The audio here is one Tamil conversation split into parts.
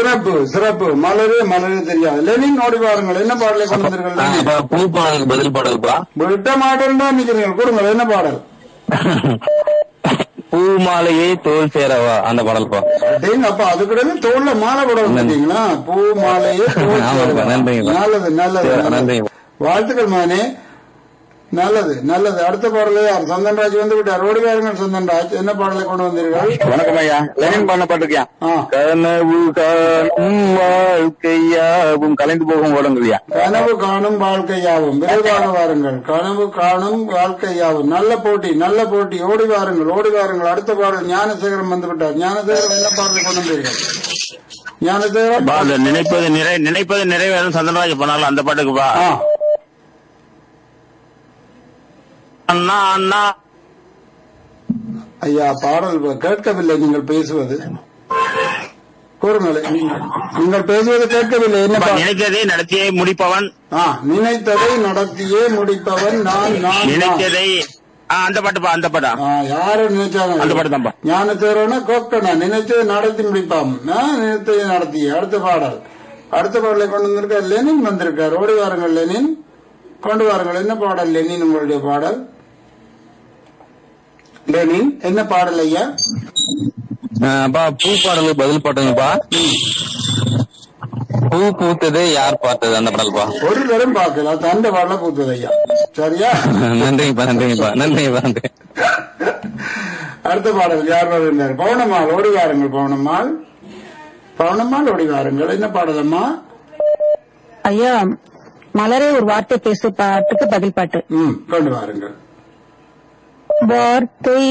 சிறப்பு சிறப்பு மலரு மலரு தெரியாது லெனின் ஓடி பாருங்கள் என்ன பாடலை கொண்டு வந்தீர்கள் ஆ, லெனின்? அப்பா, பூ பாடலுக்கு பதில் பாடல்பா விட்ட மாட்டேன் தான் நிக்கிறீங்க கொடுங்கள் என்ன பாடல் பூ மாலையே தோல் சேரவா அந்த பாடல்பா டேங்க அப்பா அது கூட தோல்ல மாலை போட மாட்டீங்களா பூ மாலையே தோல் ஆமாப்பா, சேரவா. நன்றிங்கப்பா. நல்லது நல்லது சரி, நல்லது. நன்றிங்க. வாழ்த்துக்கள் மகனே நல்லது நல்லது அடுத்த பாடலே யார் சந்தன்ராஜ் வந்து விட்டார் ஓடி வாருங்கள் சந்தன்ராஜ் என்ன பாடலை கொண்டு வந்தீர்கள் வணக்கம் ஐயா லெனின் பண்ண பாட்டுக்கியா ஆ. கனவு காணும் வாழ்க்கையாவும் கலைந்து போகும் ஓடுங்கய்யா கனவு காணும் வாழ்க்கையாவும் விரைவாக வாருங்கள் கனவு காணும் வாழ்க்கையாவும் நல்ல போட்டி நல்ல போட்டி ஓடி வாருங்கள் ஓடி வாருங்கள் அடுத்த பாடல் ஞானசேகரம் வந்து விட்டார் ஞானசேகரம் என்ன பாடலை கொண்டு வந்தீர்கள் ஞானசேகரம் பா, அந்த நினைப்பது நிறை நினைப்பது நிறைவேறும் சந்திரராஜ் பண்ணாலும் அந்த பாட்டுக்குப்பா ஆ அண்ணா அண்ணா ஐயா பாடல் கேட்கவில்லை நீங்கள் பேசுவது கூறுங்கள் நீங்கள் நீங்கள் பேசுவது கேட்கவில்லை என்ன பாடல்? நினைத்ததை நடத்தியே முடிப்பவன் ஆ நினைத்ததை நடத்தியே முடிப்பவன் நான் நான் நான். நினைத்ததை ஆ, அந்த பாட்டுப்பா அந்த பாட்டா ஆ, யாரு நினைச்சாங்க அந்த பாட்டு தான்ப்பா ஞான தேர்வனா கோக்கனா நினைத்ததை நடத்தி முடிப்பாம் ஆ, நினைத்ததை நடத்தி அடுத்த பாடல் அடுத்த பாடலை கொண்டு வந்திருக்கார் லெனின் வந்திருக்கார் ஓடி வாருங்கள் லெனின் கொண்டு வாருங்கள் என்ன பாடல் லெனின் உங்களுடைய பாடல் லெனின் என்ன பாடல் ஐயா அப்பா பூ பாடலுக்கு பதில் பாட்டுங்கப்பா பூ பூத்தது யார் பார்த்தது அந்த பாடல்பா ஒரு தரம் பார்க்கல தந்த பாடல பூத்தது ஐயா சரியா நன்றிங்கப்பா நன்றிங்கப்பா நன்றிங்கப்பா நன்றி அடுத்த பாடல் யார் வருகிறார் பவுனம்மாள் ஓடி வாருங்கள் பவுனம்மாள் பவுனம்மாள் ஓடி வாருங்கள் என்ன பாடல் அம்மா ஐயா மலரே ஒரு வார்த்தை பேசு பாட்டுக்கு பதில் பாட்டு ம் கொண்டு வாருங்கள் வார்த்தை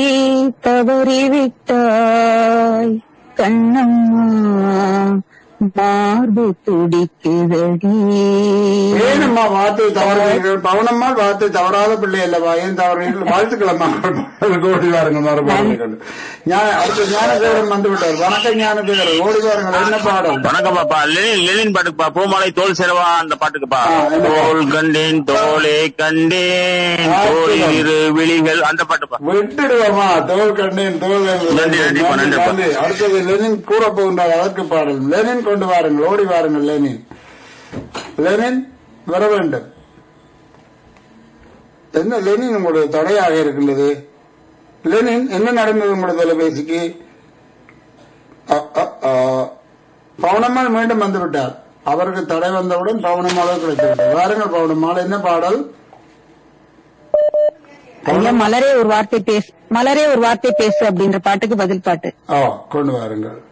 தவறிவிட்டாய் கண்ணம்மா மார்பு துடிக்குதடி ஏனம்மா வார்த்தை தவறுகிறீர்கள் பவுனம்மாள் வார்த்தை தவறாத பிள்ளை அல்லவா ஏன் தவறுகிறீர்கள் வாழ்த்துக்களம்மா ஓடி வாருங்கள் மறுபாடுகள் அடுத்த ஞானதேவரன் வந்து விட்டார் வணக்கம் ஞானதேவரன் ஓடி வாருங்கள் என்ன பாடல் வணக்கம் பாப்பா லெனின் லெனின் பாட்டுக்குப்பா பூமாலை தோல் சேரவா அந்த பாட்டுக்குப்பா ஆ, என்ன பாட்டு? தோல் கண்டேன் தோலே கண்டேன் ஆ, தோல் சரி. இரு விழிகள் அந்த பாட்டுப்பா விட்டுடுவோமா தோல் கண்டேன் தோல் நன்றி, நன்றிப்பா, நன்றிப்பா. நன்றி. அடுத்தது லெனின் கூற போகின்றார் அதற்கு பாடல் லெனின் கொண்டு வாருங்கள் ஓடி வாருங்கள் லெனின் லெனின் வர வேண்டும் என்ன லெனின் உங்களுடைய தடையாக இருக்கின்றது லெனின் என்ன நடந்தது உங்களுடைய தொலைபேசிக்கு அ, அ, அ. பவுனம்மாள் மீண்டும் வந்து விட்டார் அவருக்கு தடை வந்தவுடன் பவுனம்மாளே கிடைத்துவிட்டார் வாருங்கள் பவுனம்மாள் என்ன பாடல் ஐயா மலரே ஒரு வார்த்தை பேசு மலரே ஒரு வார்த்தை பேசு அப்படின்ற பாட்டுக்கு பதில் பாட்டு ஓ கொண்டு வாருங்கள்